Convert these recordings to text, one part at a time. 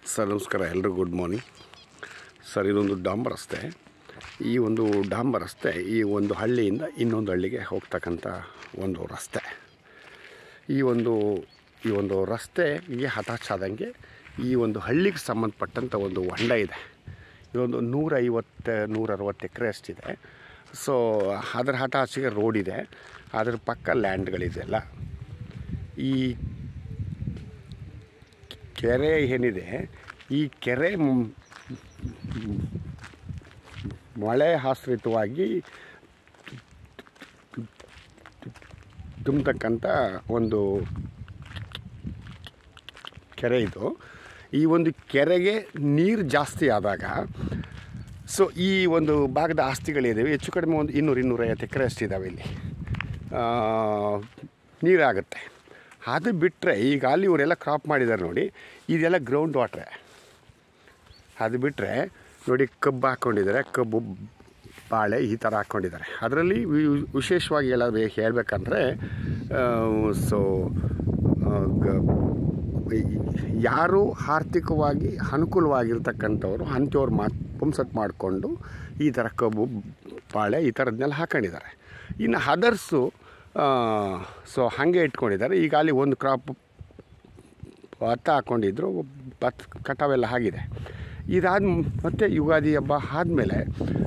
sir ನಮಸ್ಕಾರ ಎಲ್ರಿಗೂ good morning sir ಇದೊಂದು ಡಾಂಬರ್ ರಸ್ತೆ ಈ ಒಂದು ಡಾಂಬರ್ ರಸ್ತೆ ಈ ಒಂದು ಹಳ್ಳಿಯಿಂದ ಇನ್ನೊಂದು ಹಳ್ಳಿಗೆ ಹೋಗ್ತಕ್ಕಂಥ ಒಂದು ರಸ್ತೆ ಈ ಒಂದು ಈ ಒಂದು ರಸ್ತೆಗೆ ಹತಾಚ್ ಆದಂಗೆ ಈ ಒಂದು ಹಳ್ಳಿಗೆ ಸಂಬಂಧಪಟ್ಟಂಥ ಒಂದು ಹೊಂಡ ಇದೆ ಇದೊಂದು ನೂರೈವತ್ತು ನೂರ ಅರವತ್ತು ಎಕರೆ ಅಷ್ಟಿದೆ ಸೊ ಅದರ ಹಠಾಚಿಗೆ ರೋಡ್ ಇದೆ ಅದ್ರ ಪಕ್ಕ ಲ್ಯಾಂಡ್ಗಳಿದೆಯಲ್ಲ ಈ ಕೆರೆ ಏನಿದೆ ಈ ಕೆರೆ ಮ್- ಮಳೆ ಆಶ್ರಿತವಾಗಿ ತುಂಬತಕ್ಕಂಥ ಒಂದು ಕೆರೆ ಇದು ಈ ಒಂದು ಕೆರೆಗೆ ನೀರು ಜಾಸ್ತಿ ಆದಾಗ ಸೊ ಈ ಒಂದು ಭಾಗದ ಆಸ್ತಿಗಳಿದ್ದಾವೆ ಹೆಚ್ಚು ಕಡಿಮೆ ಒಂದು ಇನ್ನೂರು ಇನ್ನೂರೈವತ್ತು ಎಕರೆ ಅಷ್ಟಿದ್ದಾವೆ ಇಲ್ಲಿ ಆ, ನೀರಾಗುತ್ತೆ ಅದು ಬಿಟ್ಟರೆ ಈಗ ಅಲ್ಲಿ ಇವರೆಲ್ಲ ಕ್ರಾಪ್ ಮಾಡಿದ್ದಾರೆ ನೋಡಿ ಇದೆಲ್ಲ ಗ್ರೌಂಡ್ ವಾಟ್ರೆ ಅದು ಬಿಟ್ಟರೆ ನೋಡಿ ಕಬ್ಬು ಹಾಕ್ಕೊಂಡಿದ್ದಾರೆ ಕಬ್ಬು ಬಾಳೆ ಈ ಥರ ಹಾಕ್ಕೊಂಡಿದ್ದಾರೆ ಅದರಲ್ಲಿ ವಿ- ವಿಶೇಷವಾಗಿ ಎಲ್ಲ ಹೇಳಬೇಕಂದ್ರೆ ಸೊ ಯಾರು ಆರ್ಥಿಕವಾಗಿ ಅನುಕೂಲವಾಗಿರ್ತಕ್ಕಂಥವ್ರು ಅಂಥವ್ರು ಮಾತು ಪಂಸತ್ ಮಾಡಿಕೊಂಡು ಈ ಥರ ಕಬ್ಬು ಬಾಳೆ ಈ ಥರದ್ದನ್ನೆಲ್ಲ ಹಾಕೊಂಡಿದ್ದಾರೆ ಇನ್ನು ಅದರ್ಸು ಸೊ ಹಾಗೆ ಇಟ್ಕೊಂಡಿದ್ದಾರೆ ಈಗ ಅಲ್ಲಿ ಒಂದು ಕ್ರಾಪ್ ಭತ್ತ ಹಾಕ್ಕೊಂಡಿದ್ರು ಭತ್ತ ಕಟಾವೆಲ್ಲ ಆಗಿದೆ ಇದಾದ ಮತ್ತೆ ಯುಗಾದಿ ಹಬ್ಬ ಆದಮೇಲೆ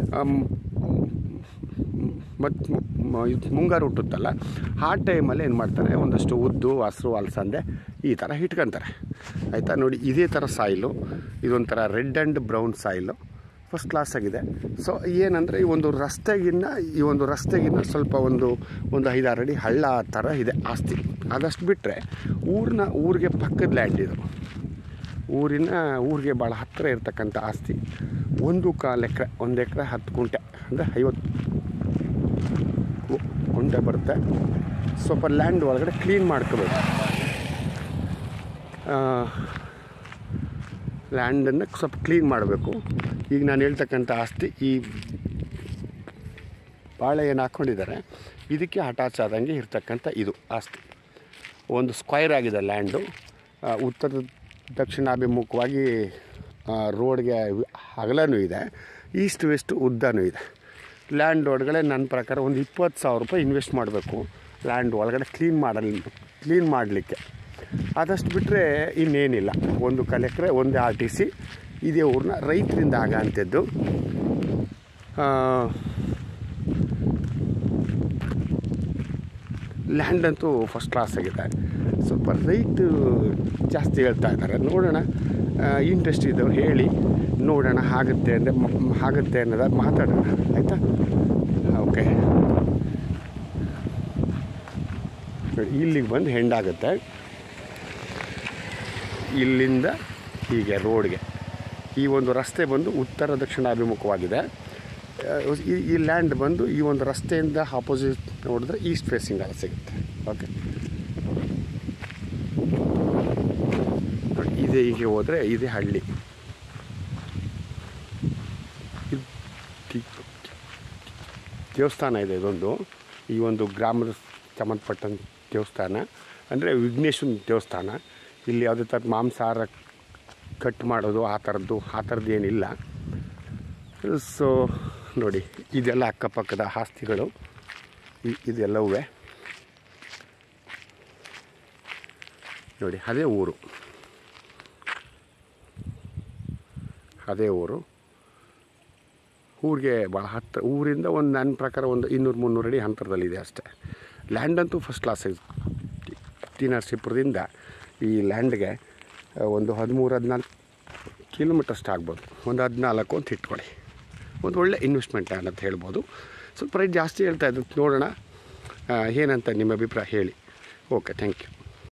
ಮತ್ತು ಮುಂಗಾರು ಹುಟ್ಟುತ್ತಲ್ಲ ಆ ಟೈಮಲ್ಲಿ ಏನು ಮಾಡ್ತಾರೆ ಒಂದಷ್ಟು ಉದ್ದು ಹಸಿರು ಅಲಸಂದೆ ಈ ಥರ ಇಟ್ಕೊತಾರೆ ಆಯಿತಾ ನೋಡಿ ಇದೇ ಥರ ಸಾಯಿಲು ಇದೊಂಥರ red and brown soil first class ಆಗಿದೆ ಸೊ ಏನಂದರೆ ಈ ಒಂದು ರಸ್ತೆಗಿನ್ನ ಈ ಒಂದು ರಸ್ತೆಗಿನ್ನ ಸ್ವಲ್ಪ ಒಂದು ಒಂದು ಐದಾರು ಅಡಿ ಹಳ್ಳ ಥರ ಇದೆ ಆಸ್ತಿ ಅದಷ್ಟು ಬಿಟ್ಟರೆ ಊರಿನ ಊರಿಗೆ ಪಕ್ಕದ ಲ್ಯಾಂಡ್ ಇದು ಊರಿನ ಊರಿಗೆ ಭಾಳ ಹತ್ತಿರ ಇರ್ತಕ್ಕಂಥ ಆಸ್ತಿ ಒಂದು ಕಾಲು ಎಕರೆ ಒಂದು ಎಕರೆ ಹತ್ತು ಕುಂಟೆ ಅಂದರೆ ಐವತ್ತು ಕು- ಕುಂಟೆ ಬರುತ್ತೆ ಸ್ವಲ್ಪ ಲ್ಯಾಂಡ್ ಒಳಗಡೆ ಕ್ಲೀನ್ ಮಾಡ್ಕೋಬೇಕು ಲ್ಯಾಂಡನ್ನು ಸ್ವಲ್ಪ ಕ್ಲೀನ್ ಮಾಡಬೇಕು ಈಗ ನಾನು ಹೇಳ್ತಕ್ಕಂಥ ಆಸ್ತಿ ಈ ಬಾಳೆ ಏನು ಹಾಕ್ಕೊಂಡಿದ್ದಾರೆ ಇದಕ್ಕೆ ಅಟ್ಯಾಚ್ ಆದಂಗೆ ಇರ್ತಕ್ಕಂಥ ಇದು ಆಸ್ತಿ ಒಂದು ಸ್ಕ್ವೈರ್ ಆಗಿದೆ ಲ್ಯಾಂಡು ಆ, ಉತ್ತರ ದಕ್ಷಿಣಾಭಿಮುಖವಾಗಿ ಆ, ರೋಡ್ಗೆ ಅಗಲನೂ ಇದೆ ಈಸ್ಟ್ ವೆಸ್ಟ್ ಉದ್ದನೂ ಇದೆ ಲ್ಯಾಂಡ್ ಒಳಗಡೆ ನನ್ನ ಪ್ರಕಾರ ಒಂದು ಇಪ್ಪತ್ತು ಸಾವಿರ ರೂಪಾಯಿ ಇನ್ವೆಸ್ಟ್ ಮಾಡಬೇಕು ಲ್ಯಾಂಡ್ ಒಳಗಡೆ ಕ್ಲೀನ್ ಮಾಡಲಿ ಕ್ಲೀನ್ ಮಾಡಲಿಕ್ಕೆ ಆದಷ್ಟು ಬಿಟ್ಟರೆ ಇನ್ನೇನಿಲ್ಲ ಒಂದು ಕಾಲು ಎಕರೆ ಒಂದು ಆರ್ ಟಿ ಸಿ ಇದೇ ಊರನ್ನ ರೈತರಿಂದ ಆಗ ಅಂಥದ್ದು ಲ್ಯಾಂಡ್ ಅಂತೂ ಫಸ್ಟ್ ಕ್ಲಾಸ್ ಆಗಿದೆ ಸ್ವಲ್ಪ ರೈಟ್ ಜಾಸ್ತಿ ಹೇಳ್ತಾ ಇದ್ದಾರೆ ನೋಡೋಣ ಇಂಟ್ರೆಸ್ಟ್ ಇದ್ದವ್ರು ಹೇಳಿ ನೋಡೋಣ ಆಗುತ್ತೆ ಅಂದರೆ ಮ- ಆಗುತ್ತೆ ಅನ್ನೋದ ಮಾತಾಡೋಣ ಆಯಿತಾ ಓಕೆ ಇಲ್ಲಿಗೆ ಬಂದು ಹೆಂಡಾಗುತ್ತೆ ಇಲ್ಲಿಂದ ಹೀಗೆ ರೋಡ್ಗೆ ಈ ಒಂದು ರಸ್ತೆ ಬಂದು ಉತ್ತರ ದಕ್ಷಿಣಾಭಿಮುಖವಾಗಿದೆ ಆ, ಈ- ಈ ಲ್ಯಾಂಡ್ ಬಂದು ಈ ಒಂದು ರಸ್ತೆಯಿಂದ ಆಪೋಸಿಟ್ ನೋಡಿದ್ರೆ ಈಸ್ಟ್ ಫೇಸಿಂಗ್ ಅಲ್ಲಿ ಸಿಗುತ್ತೆ ಓಕೆ ನೋಡಿ, ಇದೇ ಹೀಗೆ ಹೋದರೆ ಇದೇ ಹಳ್ಳಿ ಇದು ದಿ- ದೇವಸ್ಥಾನ ಇದೆ ಇದೊಂದು ಈ ಒಂದು ಗ್ರಾಮದ ಸಂಬಂಧಪಟ್ಟಂಥ ದೇವಸ್ಥಾನ ಅಂದರೆ ವಿಘ್ನೇಶ್ವರನ ದೇವಸ್ಥಾನ ಇಲ್ಲಿ ಯಾವುದೇ ಥರ ಮಾಂಸಾಹಾರ ಕಟ್ ಮಾಡೋದು ಆ ಥರದ್ದು ಆ ಥರದ್ದು ಏನಿಲ್ಲ ಸೊ ನೋಡಿ ಇದೆಲ್ಲ ಅಕ್ಕಪಕ್ಕದ ಆಸ್ತಿಗಳು ಇ- ಇದೆಲ್ಲವೂ ನೋಡಿ ಅದೇ ಊರು ಅದೇ ಊರು ಊರಿಗೆ ಭಾಳ ಹತ್ತಿರ ಊರಿಂದ ಒಂದು ನನ್ನ ಪ್ರಕಾರ ಒಂದು ಇನ್ನೂರು ಮುನ್ನೂರು ಅಡಿ ಅಂತರದಲ್ಲಿದೆ ಅಷ್ಟೇ ಲ್ಯಾಂಡ್ ಅಂತೂ ಫಸ್ಟ್ ಕ್ಲಾಸ್ ಟಿ ನರಸೀಪುರದಿಂದ ಈ ಲ್ಯಾಂಡ್ಗೆ ಆ, ಒಂದು ಹದಿಮೂರು ಹದಿನಾಲ್ಕು ಕಿಲೋಮೀಟರ್ ಅಷ್ಟು ಆಗ್ಬೋದು ಒಂದು ಹದಿನಾಲ್ಕು ಅಂತ ಇಟ್ಕೊಳ್ಳಿ ಒಂದು ಒಳ್ಳೆ ಇನ್ವೆಸ್ಟ್ಮೆಂಟ್ ಅಂತ ಹೇಳ್ಬೋದು ಸ್ವಲ್ಪ ರೇಟ್ ಜಾಸ್ತಿ ಹೇಳ್ತಾ ಇದ್ದು ನೋಡೋಣ ಆ, ಏನಂತ ನಿಮ್ಮ ಅಭಿಪ್ರಾಯ ಹೇಳಿ ಓಕೆ ಥ್ಯಾಂಕ್ ಯು